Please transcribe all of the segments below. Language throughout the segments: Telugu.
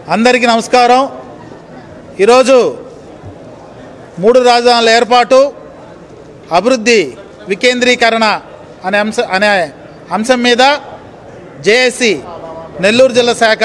అందరికీ నమస్కారం ఈరోజు మూడు రాజధానుల ఏర్పాటు అభివృద్ధి వికేంద్రీకరణ అనే అంశ అనే అంశం మీద జేఏసీ నెల్లూరు జిల్లా శాఖ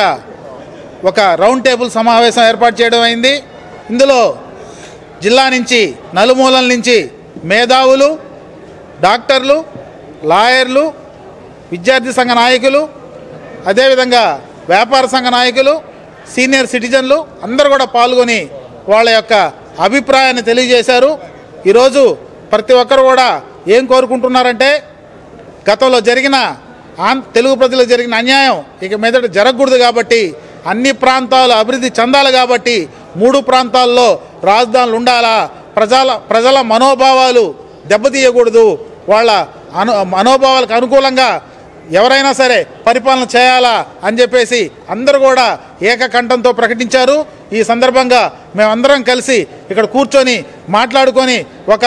ఒక రౌండ్ టేబుల్ సమావేశం ఏర్పాటు చేయడం అయింది ఇందులో జిల్లా నుంచి నలుమూలల నుంచి మేధావులు డాక్టర్లు లాయర్లు విద్యార్థి సంఘ నాయకులు అదేవిధంగా వ్యాపార సంఘ నాయకులు సీనియర్ సిటిజన్లు అందరూ కూడా పాల్గొని వాళ్ళ యొక్క అభిప్రాయాన్ని తెలియజేశారు ఈరోజు ప్రతి ఒక్కరు కూడా ఏం కోరుకుంటున్నారంటే గతంలో జరిగిన ఆం తెలుగు ప్రజలకు జరిగిన అన్యాయం ఇక మీదట జరగకూడదు కాబట్టి అన్ని ప్రాంతాలు అభివృద్ధి చెందాలి కాబట్టి మూడు ప్రాంతాల్లో రాజధానులు ఉండాలా ప్రజల ప్రజల మనోభావాలు దెబ్బతీయకూడదు వాళ్ళ అను మనోభావాలకు అనుకూలంగా ఎవరైనా సరే పరిపాలన చేయాలా అని చెప్పేసి అందరూ కూడా ఏకకంఠంతో ప్రకటించారు ఈ సందర్భంగా మేమందరం కలిసి ఇక్కడ కూర్చొని మాట్లాడుకొని ఒక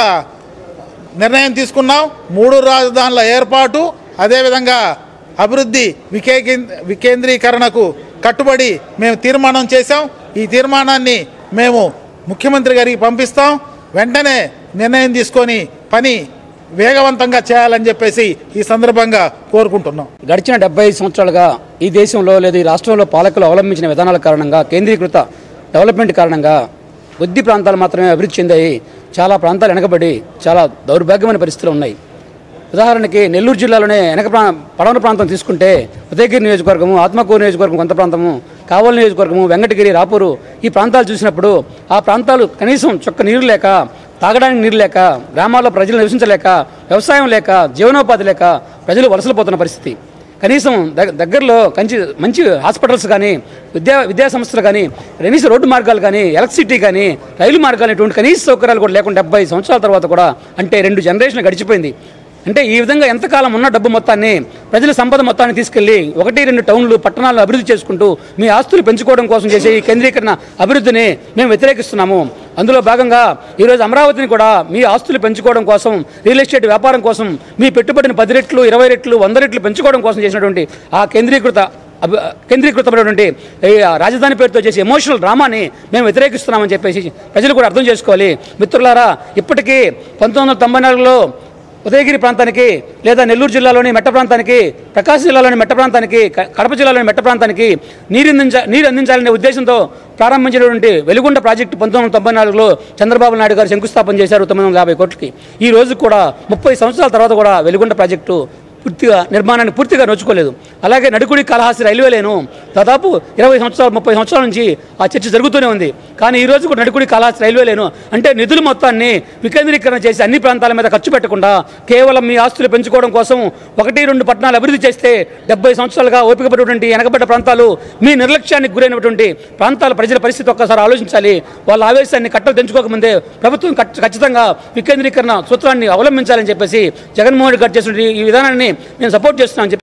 నిర్ణయం తీసుకున్నాం మూడు రాజధానుల ఏర్పాటు అదేవిధంగా అభివృద్ధి వికేకి వికేంద్రీకరణకు కట్టుబడి మేము తీర్మానం చేశాం ఈ తీర్మానాన్ని మేము ముఖ్యమంత్రి గారికి పంపిస్తాం వెంటనే నిర్ణయం తీసుకొని పని వేగవంతంగా చేయాలని చెప్పేసి ఈ సందర్భంగా కోరుకుంటున్నాం గడిచిన డెబ్బై ఐదు సంవత్సరాలుగా ఈ దేశంలో లేదా ఈ రాష్ట్రంలో పాలకులు అవలంబించిన విధానాల కారణంగా కేంద్రీకృత డెవలప్మెంట్ కారణంగా కొద్ది ప్రాంతాలు మాత్రమే అభివృద్ధి చెందాయి చాలా ప్రాంతాలు వెనకబడి చాలా దౌర్భాగ్యమైన పరిస్థితులు ఉన్నాయి ఉదాహరణకి నెల్లూరు జిల్లాలోనే వెనక ప్రా పడమర ప్రాంతం తీసుకుంటే ఉదయగిరి నియోజకవర్గము ఆత్మకూరు నియోజకవర్గం కొంత ప్రాంతము కావలి నియోజకవర్గము వెంకటగిరి రాపూరు ఈ ప్రాంతాలు చూసినప్పుడు ఆ ప్రాంతాలు కనీసం చొక్క నీరు లేక తాగడానికి నీరు లేక గ్రామాల్లో ప్రజలు నివసించలేక వ్యవసాయం లేక జీవనోపాధి లేక ప్రజలు వలసలు పోతున్న పరిస్థితి కనీసం దగ్- దగ్గరలో కంచి మంచి హాస్పిటల్స్ కానీ విద్యా విద్యా సంస్థలు కానీ కనీస రోడ్డు మార్గాలు కానీ ఎలక్ట్రిసిటీ కానీ రైలు మార్గాలు ఇటువంటి కనీస సౌకర్యాలు కూడా లేకుండా డెబ్బై సంవత్సరాల తర్వాత కూడా అంటే రెండు జనరేషన్లు గడిచిపోయింది అంటే ఈ విధంగా ఎంతకాలం ఉన్న డబ్బు మొత్తాన్ని ప్రజల సంపద మొత్తాన్ని తీసుకెళ్లి ఒకటి రెండు టౌన్లు పట్టణాలు అభివృద్ధి చేసుకుంటూ మీ ఆస్తులు పెంచుకోవడం కోసం చేసే ఈ కేంద్రీకరణ అభివృద్ధిని మేము వ్యతిరేకిస్తున్నాము అందులో భాగంగా ఈరోజు అమరావతిని కూడా మీ ఆస్తులు పెంచుకోవడం కోసం రియల్ ఎస్టేట్ వ్యాపారం కోసం మీ పెట్టుబడిని పది రెట్లు ఇరవై రెట్లు వంద రెట్లు పెంచుకోవడం కోసం చేసినటువంటి ఆ కేంద్రీకృత అభి కేంద్రీకృతమైనటువంటి ఈ రాజధాని పేరుతో చేసే ఎమోషనల్ డ్రామాని మేము వ్యతిరేకిస్తున్నామని చెప్పేసి ప్రజలు కూడా అర్థం చేసుకోవాలి మిత్రులారా ఇప్పటికీ పంతొమ్మిది వందల తొంభై నాలుగులో ఉదయగిరి ప్రాంతానికి లేదా నెల్లూరు జిల్లాలోని మెట్ట ప్రాంతానికి ప్రకాశం జిల్లాలోని మెట్ట ప్రాంతానికి క- కడప జిల్లాలోని మెట్ట ప్రాంతానికి నీరు అందించ నీరు అందించాలనే ఉద్దేశంతో ప్రారంభించినటువంటి వెలుగొండ ప్రాజెక్టు పంతొమ్మిది వందల తొంభై నాలుగులో చంద్రబాబు నాయుడు గారు శంకుస్థాపన చేశారు తొమ్మిది వందల యాభై కోట్లకి ఈ రోజు కూడా ముప్పై సంవత్సరాల తర్వాత కూడా వెలుగొండ ప్రాజెక్టు పూర్తిగా నిర్మాణాన్ని పూర్తిగా నోచుకోలేదు అలాగే నడుకుడి కలహాసి రైల్వే లేను దాదాపు ఇరవై సంవత్సరాలు ముప్పై సంవత్సరాల నుంచి ఆ చర్చ జరుగుతూనే ఉంది కానీ ఈ రోజు కూడా నడుకుడి కలహాసి రైల్వే లేను అంటే నిధుల మొత్తాన్ని వికేంద్రీకరణ చేసి అన్ని ప్రాంతాల మీద ఖర్చు పెట్టకుండా కేవలం మీ ఆస్తులు పెంచుకోవడం కోసం ఒకటి రెండు పట్టణాలు అభివృద్ధి చేస్తే డెబ్బై సంవత్సరాలుగా ఓపిక పడినటువంటి వెనకబడ్డ ప్రాంతాలు మీ నిర్లక్ష్యానికి గురైనటువంటి ప్రాంతాల ప్రజల పరిస్థితి ఒక్కసారి ఆలోచించాలి వాళ్ళ ఆవేశాన్ని కట్టలు తెంచుకోకముందే ప్రభుత్వం ఖచ్- ఖచ్చితంగా వికేంద్రీకరణ సూత్రాన్ని అవలంబించాలని చెప్పేసి జగన్మోహన్ రెడ్డి గారు చేసిన ఈ విధానాన్ని మేము సపోర్ట్ చేస్తున్నామని చెప్పి